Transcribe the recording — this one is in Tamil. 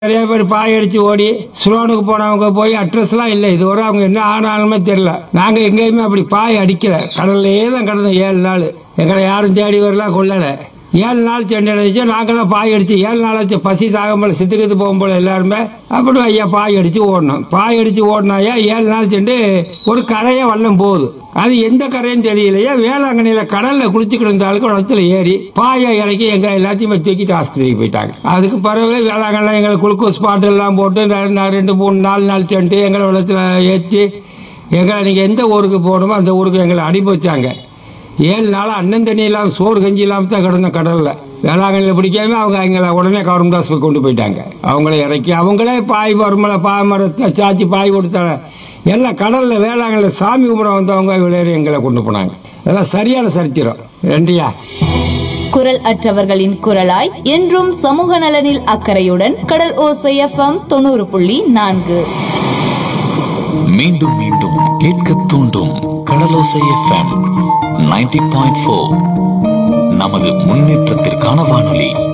நிறைய பேர் பாய் அடிச்சு ஓடி சுலோனுக்கு போனவங்க போய் அட்ரஸ்லாம் இல்லை இதுவரை அவங்க என்ன ஆனாலுமே தெரியல நாங்க எங்கேயுமே அப்படி பாய் அடிக்கல கடல்லையே தான் கிடந்தோம் ஏழு நாள் எங்களை யாரும் தேடி வரலாம் கொள்ளல ஏழு நாள் சென்னை அடிச்சு நாங்களாம் பாய் அடிச்சு ஏழு நாள் ஆச்சு பசி தாகம்போல சித்துக்கிட்டு போகும்போல எல்லாருமே அப்படி ஐயா பாய் அடிச்சு ஓடணும் பாய் அடிச்சு ஓடினாயா ஏழு நாள் சென்று ஒரு கரையே வல்லம் போகுது அது எந்த கரைன்னு தெரியலையா வேளாங்கண்ணியில கடல்ல குளிச்சுக்கிட்டு இருந்த ஆளுக்கு இடத்துல ஏறி பாயை இறக்கி எங்க எல்லாத்தையுமே தூக்கிட்டு ஆஸ்பத்திரிக்கு போயிட்டாங்க அதுக்கு பிறகு வேளாங்கண்ணில் எங்களை குளுக்கோஸ் பாட்டில் எல்லாம் போட்டு ந- ந- ரெண்டு மூணு நாலு நாள் சென்று எங்களை வெள்ளத்தில் ஏற்றி எங்களை நீங்கள் எந்த ஊருக்கு போகணுமோ அந்த ஊருக்கு எங்களை அனுப்பி வச்சாங்க ஏழு நாள் அண்ணன் தண்ணி இல்லாமல் சோறு கஞ்சி இல்லாமல் தான் கிடந்தோம் கடலில் வேளாங்கண்ணியில் பிடிக்காம அவங்க எங்களை உடனே கவர்மெண்ட் ஹாஸ்பிட்டல் கொண்டு போயிட்டாங்க அவங்கள இறக்கி அவங்களே பாய் மரமலை பாய் மரத்தை சாச்சி பாய் கொடுத்தாங்க எல்லாம் கடலில் வேளாங்கண்ணில் சாமி கும்பிட வந்தவங்க விளையாடி எங்களை கொண்டு போனாங்க அதெல்லாம் சரியான சரித்திரம் ரெண்டியா குரல் அற்றவர்களின் குரலாய் என்றும் சமூக நலனில் அக்கறையுடன் கடல் ஓசை எஃப்எம் தொண்ணூறு புள்ளி நான்கு மீண்டும் மீண்டும் கேட்க தூண்டும் கடலோசை எஃப்எம் நைன்டி பாயிண்ட் ஃபோர் நமது முன்னேற்றத்திற்கான வானொலி